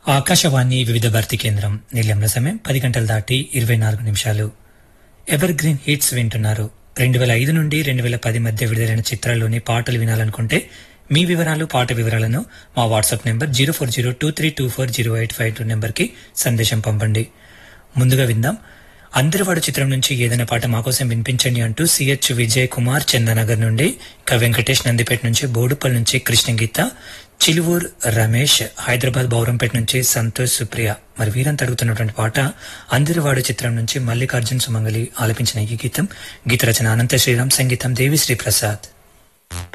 ఆకాశవాణి వివిధ భర్తీ కేంద్రం నిలయంలో సమయం పది గంటలు దాటి ఇరవై నాలుగు నిమిషాలు ఎవర్ గ్రీన్ హిట్స్ వింటున్నారు రెండు వేల ఐదు నుండి రెండు వేల పది మధ్య విడుదలైన చిత్రాల్లోని పాటలు వినాలనుకుంటే మీ వివరాలు పాట వివరాలను మా WhatsApp number zero four zero two three two four zero eight five two నెంబర్కి సందేశం పంపండి ముందుగా విందాం అందరివాడు చిత్రం నుంచి ఏదైనా పాట మాకోసం వినిపించండి అంటూ సిహెచ్ విజయ్ కుమార్ చందనగర్ నుండి ఇక వెంకటేష్ నందిపేట నుంచి బోడుపల్ నుంచి కృష్ణగీత చిలువూర్ రమేష్ హైదరాబాద్ బౌరంపేట నుంచి సంతోష్ సుప్రియ మరి వీరంతా అడుగుతున్నటువంటి పాట అందరివాడు చిత్రం నుంచి మల్లికార్జున్ సుమంగలి ఆలపించిన ఈ గీతం గీత రచన అనంత శ్రీరామ్ సంగీతం దేవిశ్రీ ప్రసాద్